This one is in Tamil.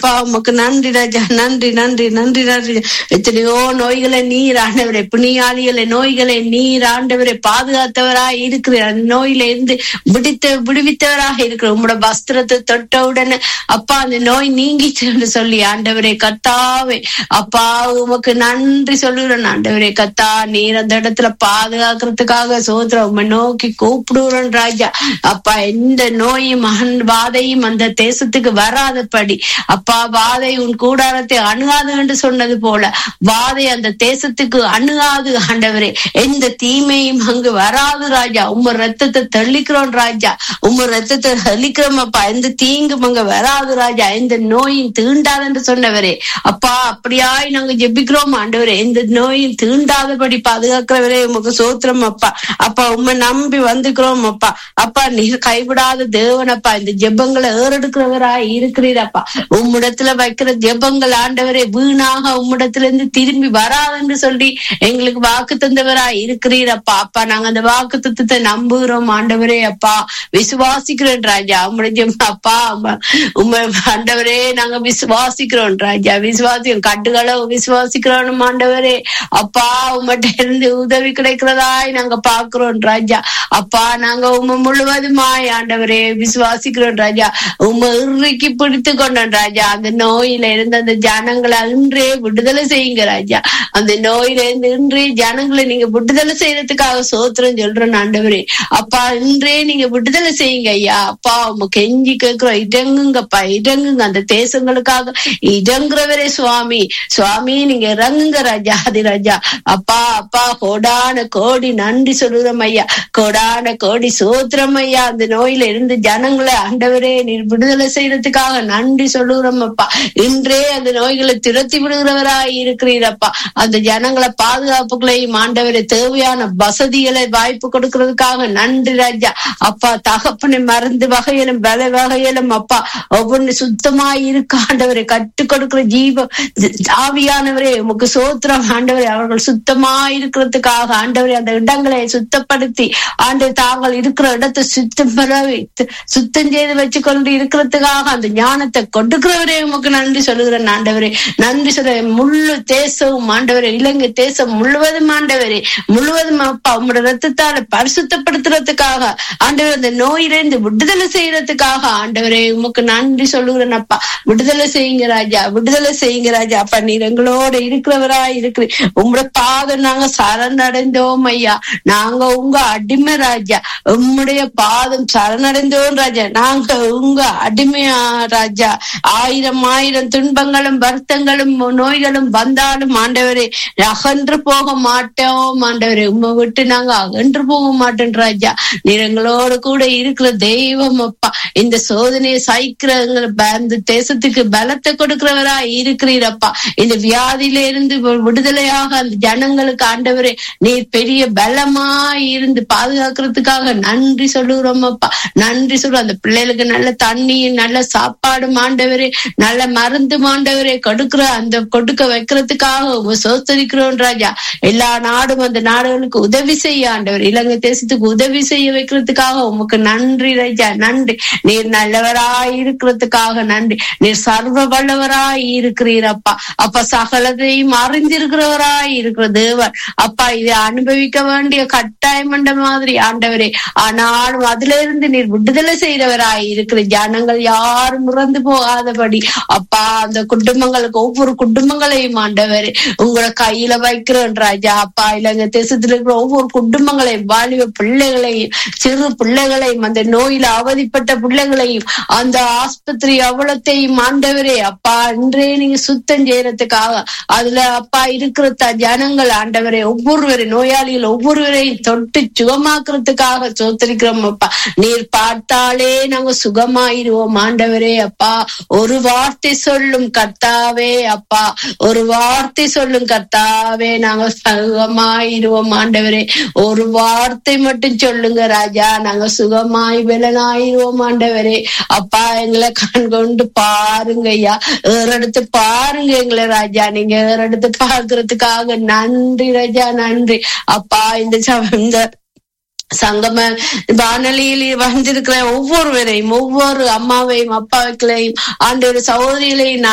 அப்பா உமக்கு நன்றி ராஜா நன்றி நன்றி நன்றி நன்றி எத்தனையோ நோய்களை நீர் ஆண்டவரே புனியாளிகளை நோய்களை நீர் ஆண்டவரை பாதுகாத்தவராய் இருக்கிற அந்த நோயில இருந்து விடுத்த விடுவித்தவராக இருக்கிற உங்களோட வஸ்திரத்தை தொட்ட உடனே அப்பா அந்த நோய் நீங்கிச்சுன்னு சொல்லி ஆண்டவரே கத்தாவே அப்பா உமக்கு நன்றி சொல்லுறேன் ஆண்டவரே கத்தா நீர் அந்த இடத்துல பாதுகாக்கிறதுக்காக சோதரம் உண்மை நோக்கி கூப்பிடுறோம் ராஜா அப்பா எந்த நோயும் அகன் வாதையும் அந்த தேசத்துக்கு வராதபடி அப்பா வாதை உன் கூடாரத்தை அணுகாது என்று சொன்னது போல வாதை அந்த தேசத்துக்கு அணுகாது ஆண்டவரே எந்த தீமையும் அங்கு வராது ராஜா உம்ம ரத்தத்தை தெளிக்கிறோம் ராஜா உம்ம ரத்தத்தை தெளிக்கிறோம் அப்பா எந்த தீங்கும் அங்க வராது ராஜா எந்த நோயும் தீண்டாது என்று சொன்னவரே அப்பா அப்படியாய் நாங்க ஜெபிக்கிறோம் ஆண்டவரே எந்த நோயும் தீண்டாதபடி பாதுகாக்கிறவரே உமக்கு சோத்திரம் அப்பா அப்பா உண்மை நம்பி வந்துக்கிறோம் அப்பா அப்பா நீர் கைவிடாத தேவனப்பா இந்த ஜெபங்களை ஏறெடுக்கிறவராய் இருக்கிறீரப்பா உம்மிடத்துல வைக்கிற ஜெபங்கள் ஆண்டவரே வீணாக உம்மிடத்துல இருந்து திரும்பி வராதுன்னு சொல்லி எங்களுக்கு வாக்கு தந்தவராய் இருக்கிறீரப்பா அப்பா நாங்க அந்த வாக்கு தத்துவத்தை நம்புகிறோம் ஆண்டவரே அப்பா விசுவாசிக்கிறோம் ராஜா உம்முடைய ஜெபம் அப்பா உம்ம- உம்மை ஆண்டவரே நாங்க விசுவாசிக்கிறோம் ராஜா விசுவாசிக்கிறோம் கட்டுகளை விசுவாசிக்கிறோம் ஆண்டவரே அப்பா உம்மட்ட இருந்து உதவி கிடைக்கிறதாய் நாங்க பாக்குறோம் ராஜா அப்பா நாங்க உண்மை முழுவதுமாய் ஆண்டவரே விசுவாசிக்கிறோம் ராஜா உண்மை இறுக்கி பிடித்து கொண்டோம் ராஜா அந்த நோயில இருந்து அந்த ஜனங்களை இன்றே விடுதலை செய்யுங்க ராஜா அந்த நோயில இருந்து இன்றே ஜனங்களை நீங்க விடுதலை செய்யறதுக்காக சோத்திரம் சொல்றேன் ஆண்டவரே அப்பா இன்றே நீங்க விடுதலை செய்யுங்க ஐயா அப்பா உங்க கெஞ்சி கேட்கிறோம் இடங்குங்கப்பா இடங்குங்க அந்த தேசங்களுக்காக இடங்குறவரே சுவாமி சுவாமி நீங்க இறங்குங்க ராஜா ஆதி ராஜா அப்பா அப்பா கோடான கோடி நன்றி சொல்லுறோம் ஐயா கோடான கோடி சோத்திரம் ஐயா அந்த நோயில இருந்து ஜனங்களை ஆண்டவரே நீர் விடுதலை செய்யறதுக்காக நன்றி சொல்லுகிறோம் அப்பா இன்றே அந்த நோய்களை துரத்தி விடுகிறவராய் இருக்கிறீரப்பா அந்த ஜனங்களை பாதுகாப்புகளையும் ஆண்டவரை தேவையான வசதிகளை வாய்ப்பு கொடுக்கறதுக்காக நன்றி ராஜா அப்பா தகப்பனை மருந்து வகையிலும் பல வகையிலும் அப்பா ஒவ்வொன்று சுத்தமாய் இருக்க ஆண்டவரை கற்றுக் கொடுக்கிற ஜீவ ஆவியானவரே உமக்கு சோத்திரம் ஆண்டவரே அவர்கள் சுத்தமாய் இருக்கிறதுக்காக ஆண்டவரே அந்த இடங்களை சுத்தப்படுத்தி ஆண்டு தாங்கள் இருக்கிற இடத்தை சுத்தம் பெற வைத்து சுத்தம் செய்து வச்சு கொண்டு இருக்கிறதுக்காக அந்த ஞானத்தை கொடுக்கிறவரே உமக்கு நன்றி சொல்லுகிறேன் ஆண்டவரே நன்றி சொல்ற முழு தேசமும் ஆண்டவரே இலங்கை தேசம் முழுவதும் ஆண்டவரே முழுவதும் அப்பா உங்களோட ரத்தத்தால பரிசுத்தப்படுத்துறதுக்காக ஆண்டவர் அந்த நோயிலிருந்து விடுதலை செய்யறதுக்காக ஆண்டவரே உமக்கு நன்றி சொல்லுகிறேன் அப்பா விடுதலை செய்யுங்க ராஜா விடுதலை செய்யுங்க ராஜா அப்பா நீர் எங்களோட இருக்கிறவரா இருக்கிற உங்களோட பாதம் நாங்க சரணடைந்தோம் ஐயா நாங்க உங்க அடிமை ராஜா உம்முடைய பாதம் சரணடைந்தோம் ராஜா நாங்க உங்க அடிமையா ராஜா ஆயிரம் ஆயிரம் துன்பங்களும் வருத்தங்களும் நோய்களும் வந்தாலும் ஆண்டவரே அகன்று போக மாட்டோம் ஆண்டவரே உம்மை விட்டு நாங்க அகன்று போக மாட்டோம் ராஜா நீர் எங்களோட கூட இருக்கிற தெய்வம் அப்பா இந்த சோதனையை சகிக்கிற எங்களை ப- இந்த தேசத்துக்கு பலத்தை கொடுக்கிறவரா இருக்கிறீரப்பா இந்த வியாதியில இருந்து வி- விடுதலையாக அந்த ஜனங்களுக்கு ஆண்டவரே நீர் பெரிய பலமாய் இருந்து பாதுகாக்கிறதுக்காக நன்றி சொல்லுகிறோம் அப்பா நன்றி சொல்றோம் அந்த பிள்ளைகளுக்கு நல்ல தண்ணியும் நல்ல சாப்பாடும் ஆண்டவரே நல்ல மருந்து ஆண்டவரே கொடுக்கிற அந்த கொடுக்க வைக்கிறதுக்காக உங்க சோத்தரிக்கிறோம் ராஜா எல்லா நாடும் அந்த நாடுகளுக்கு உதவி செய்ய ஆண்டவர் இலங்கை தேசத்துக்கு உதவி செய்ய வைக்கிறதுக்காக உமக்கு நன்றி ராஜா நன்றி நீர் நல்லவராய் இருக்கிறதுக்காக நன்றி நீர் சர்வ வல்லவராய் இருக்கிறீரப்பா அப்ப சகலத்தையும் அறிந்திருக்கிறவராய் இருக்கிற தேவன் அப்பா இதை அனுபவிக்க வேண்டிய கட்டாயம் என்ற மாதிரி ஆண்டவரே ஆனாலும் அதுல இருந்து நீர் விடுதலை செய்தவராய் இருக்கிற ஜனங்கள் யாரும் இறந்து போகாதபடி அப்பா அந்த குடும்பங்களுக்கு ஒவ்வொரு குடும்பங்களையும் ஆண்டவரே உங்களோட கையில வைக்கிறோம் ராஜா அப்பா இலங்கை தேசத்துல இருக்கிற ஒவ்வொரு குடும்பங்களையும் வாலிப பிள்ளைகளையும் சிறு பிள்ளைகளையும் அந்த நோயில அவதிப்பட்ட பிள்ளைகளையும் அந்த ஆஸ்பத்திரி அவ்வளத்தையும் ஆண்டவரே அப்பா இன்றே நீங்க சுத்தம் செய்யறதுக்காக அதுல அப்பா இருக்கிற த- ஜனங்கள் ஆண்டவரே ஒவ்வொருவரை நோயாளிகள் ஒவ்வொருவரையும் தொட்டு சுகமாக்குறதுக்காக சோத்தரிக்கிறோம் அப்பா நீர் பார்த்தாலே நாங்க சுகமாயிருவோம் ஆண்டவரே அப்பா ஒரு வார்த்தை சொல்லும் கர்த்தாவே அப்பா ஒரு வார்த்தை சொல்லும் கர்த்தாவே நாங்க சுகமாயிருவோம் ஆண்டவரே ஒரு வார்த்தை மட்டும் சொல்லுங்க ராஜா நாங்க சுகமாய் விலனாயிருவோம் ஆண்டவரே அப்பா எங்களை கண் கொண்டு பாருங்க ஐயா ஏறெடுத்து பாருங்க எங்களை ராஜா நீங்க ஏறெடுத்து பாக்குறதுக்காக நன்றி ராஜா நன்றி அப்பா இந்த ச- இந்த சங்கம வானொலியில் வந்திருக்கிற ஒவ்வொருவரையும் ஒவ்வொரு அம்மாவையும் அப்பாக்களையும் ஆண்டு சகோதரிகளையும்